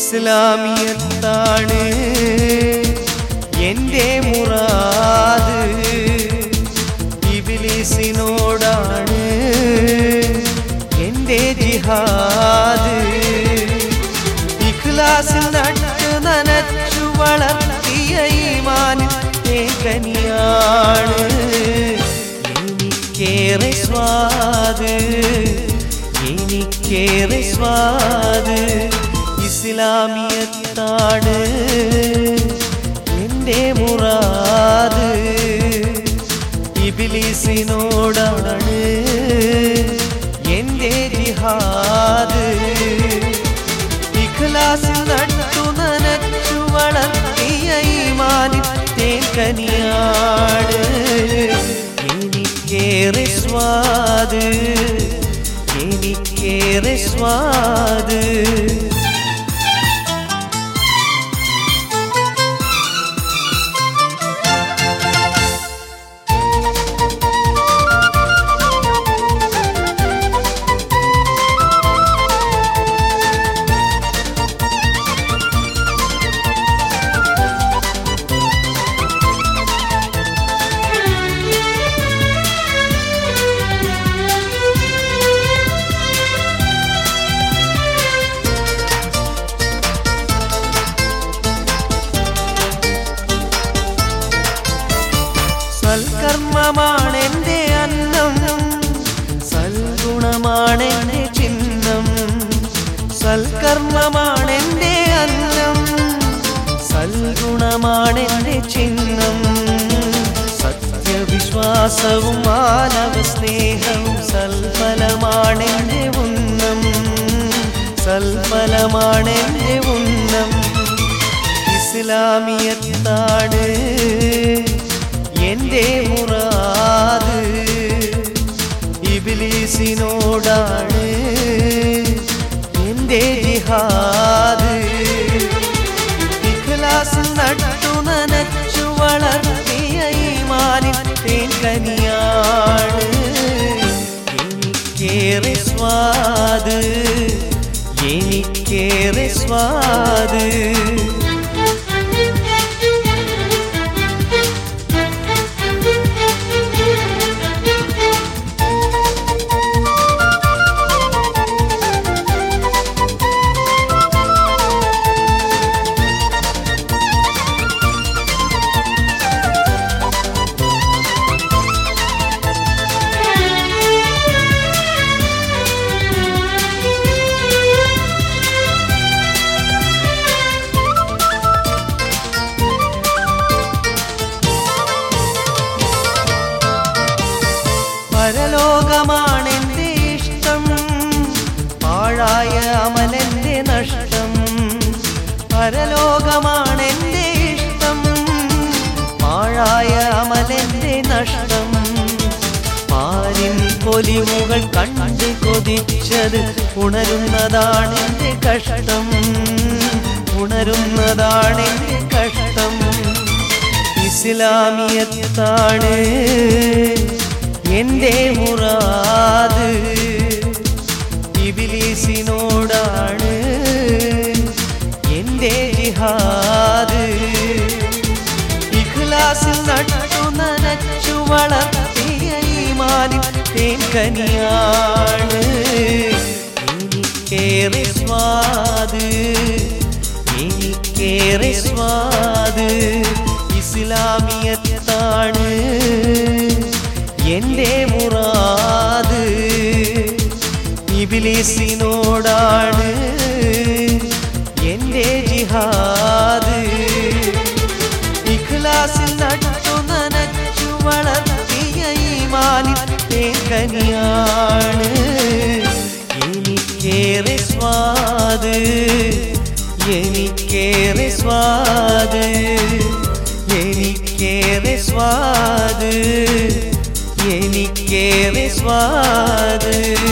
ഇസ്ലാമിയത്താണ് എന്റെ മുറാത് ഇബിലിസിനോടാണ് എന്റെ ജിഹാദ് ഇഖ്ലാസിൽ നട്ട് നനച്ചു വളർത്തിയ ഈമാനിൽ ഏകനിയാണ് എനിക്കേറെ സ്വാദ് എനിക്കേറെ സ്വാദ് ഇസ്ലാമിയത്താണ് എന്റെ മുറാദ് ഇബിലിസിനോടാണ് എന്റെ ജിഹാദ് ഇഖ്ലാസിൽ നട്ടു നനച്ചു വളർത്തിയ ഈമാനിൽ തേക്കനിയാണ് എനിക്കേറെ സ്വാദ് എനിക്കേറെ സ്വാദ് സൽക്കർമ്മമാണെന്റെ അന്നം സൽഗുണമാണെന്റെ ചിഹ്നം സൽക്കർമ്മമാണെന്റെ അന്നം സൽഗുണമാണെന്റെ ചിഹ്നം സത്യവിശ്വാസവും മാനവ സ്നേഹവും സൽഫലമാണെന്റെ ഉന്നം സൽഫലമാണെന്റെ ഉന്നം ഇസ്ലാമിയത്താണ് എന്റെ മുറാദ് ഇബിലീസിനോടാണ് എന്റെ ജിഹാദ് ഇഖ്ലാസ് നട്ടു നനച്ചു വളർത്തിയ ഈമാനിൽ തേൻകനിയാണ് എനിക്കേറെ സ്വാദ് എനിക്കേറെ സ്വാദ് പരലോകമാണെന്റെ ഇഷ്ടം പാഴായ അമലെന്റെ നഷ്ടം പരലോകമാണെന്റെ ഇഷ്ടം പാഴായ അമലെന്റെ നഷ്ടം പാരിൻ പൊലിവുകൾ കണ്ട് കൊതിച്ചത് ഉണരുന്നതാണെന്റെ കഷ്ടം ഉണരുന്നതാണെന്റെ കഷ്ടം ഇസ്ലാമിയത്താണ് എന്റെ മുറാദ് ഇബിലീസിനോടാണ് എന്റെ ജിഹാദ് ഇഖ്ലാസിൽ നട്ടു നനച്ചു വളർത്തിയ ഈമാനിൽ തേൻകനിയാണ് എനിക്കേറെ സ്വാദ് എനിക്കേറെ സ്വാദ് ഇസ്ലാമിയത്താണ് എന്റെ മുറാദ് ഇബിലിസിനോടാണ് എന്റെ ജിഹാദ് ഇഖ്ലാസിൽ നട്ടു നനച്ചു വളർത്തിയ ഈമാനിൽ തേക്കനിയാണ് എനിക്കേറെ സ്വാദ് എനിക്കേറെ സ്വാദ് എനിക്കേറെ സ്വാദ് എനിക്കേറെ സ്വാദ്